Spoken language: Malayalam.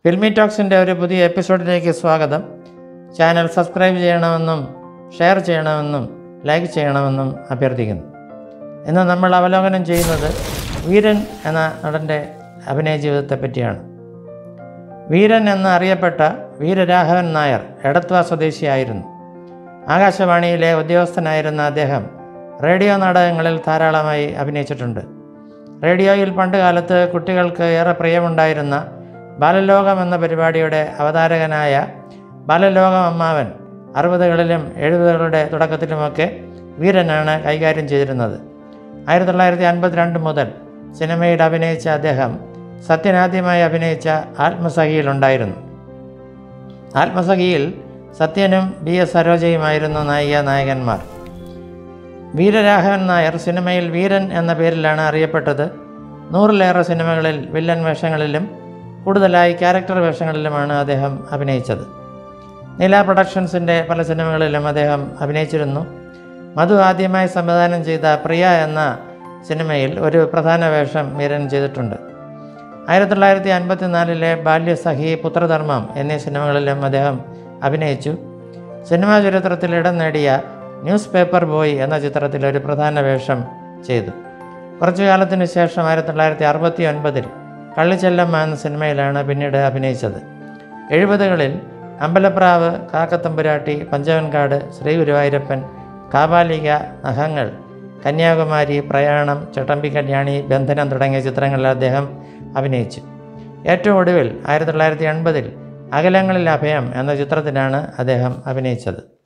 ഫിൽമി ടോക്സിൻ്റെ ഒരു പുതിയ എപ്പിസോഡിലേക്ക് സ്വാഗതം ചാനൽ സബ്സ്ക്രൈബ് ചെയ്യണമെന്നും ഷെയർ ചെയ്യണമെന്നും ലൈക്ക് ചെയ്യണമെന്നും അഭ്യർത്ഥിക്കുന്നു ഇന്ന് നമ്മൾ അവലോകനം ചെയ്യുന്നത് വീരൻ എന്ന നടൻ്റെ അഭിനയ ജീവിതത്തെ പറ്റിയാണ് വീരൻ എന്ന് അറിയപ്പെട്ട വീരരാഘവൻ നായർ എടത്വ സ്വദേശിയായിരുന്നു ആകാശവാണിയിലെ ഉദ്യോഗസ്ഥനായിരുന്ന അദ്ദേഹം റേഡിയോ നാടകങ്ങളിൽ ധാരാളമായി അഭിനയിച്ചിട്ടുണ്ട് റേഡിയോയിൽ പണ്ട് കാലത്ത് കുട്ടികൾക്ക് ഏറെ പ്രിയമുണ്ടായിരുന്ന ബാലലോകം എന്ന പരിപാടിയുടെ അവതാരകനായ ബാലലോകം അമ്മാവൻ അറുപതുകളിലും എഴുപതുകളുടെ തുടക്കത്തിലുമൊക്കെ വീരനാണ് കൈകാര്യം ചെയ്തിരുന്നത് ആയിരത്തി തൊള്ളായിരത്തി അൻപത്തിരണ്ട് മുതൽ സിനിമയിൽ അഭിനയിച്ച അദ്ദേഹം സത്യനാദ്യമായി അഭിനയിച്ച ആത്മസഖിയിലുണ്ടായിരുന്നു ആത്മസഖിയിൽ സത്യനും ബി എസ് സരോജയുമായിരുന്നു നായിക നായകന്മാർ വീരരാഘവൻ നായർ സിനിമയിൽ വീരൻ എന്ന പേരിലാണ് അറിയപ്പെട്ടത് നൂറിലേറെ സിനിമകളിൽ വില്ലൻ വേഷങ്ങളിലും കൂടുതലായി ക്യാരക്ടർ വേഷങ്ങളിലുമാണ് അദ്ദേഹം അഭിനയിച്ചത് നീല പ്രൊഡക്ഷൻസിൻ്റെ പല സിനിമകളിലും അദ്ദേഹം അഭിനയിച്ചിരുന്നു മധു ആദ്യമായി സംവിധാനം ചെയ്ത പ്രിയ എന്ന സിനിമയിൽ ഒരു പ്രധാന വേഷം വീരൻ ചെയ്തിട്ടുണ്ട് ആയിരത്തി തൊള്ളായിരത്തി അൻപത്തിനാലിലെ ബാല്യസഖി പുത്രധർമ്മം എന്നീ സിനിമകളിലും അദ്ദേഹം അഭിനയിച്ചു സിനിമാ ചരിത്രത്തിൽ ഇടം നേടിയ ന്യൂസ് പേപ്പർ ബോയ് എന്ന ചിത്രത്തിൽ ഒരു പ്രധാന വേഷം ചെയ്തു കുറച്ചു കാലത്തിന് ശേഷം ആയിരത്തി തൊള്ളായിരത്തി അറുപത്തി ഒൻപതിൽ കള്ളിച്ചെല്ലമ്മ എന്ന സിനിമയിലാണ് പിന്നീട് അഭിനയിച്ചത് എഴുപതുകളിൽ അമ്പലപ്രാവ് കാക്കത്തമ്പുരാട്ടി പഞ്ചവൻകാട് ശ്രീ ഗുരുവായൂരപ്പൻ കാപാലിക നഖങ്ങൾ കന്യാകുമാരി പ്രയാണം ചട്ടമ്പി കല്യാണി ബന്ധനം തുടങ്ങിയ ചിത്രങ്ങളിൽ അദ്ദേഹം അഭിനയിച്ചു ഏറ്റവും ഒടുവിൽ ആയിരത്തി തൊള്ളായിരത്തി എൺപതിൽ അകലങ്ങളിൽ അഭയം എന്ന ചിത്രത്തിലാണ് അദ്ദേഹം അഭിനയിച്ചത്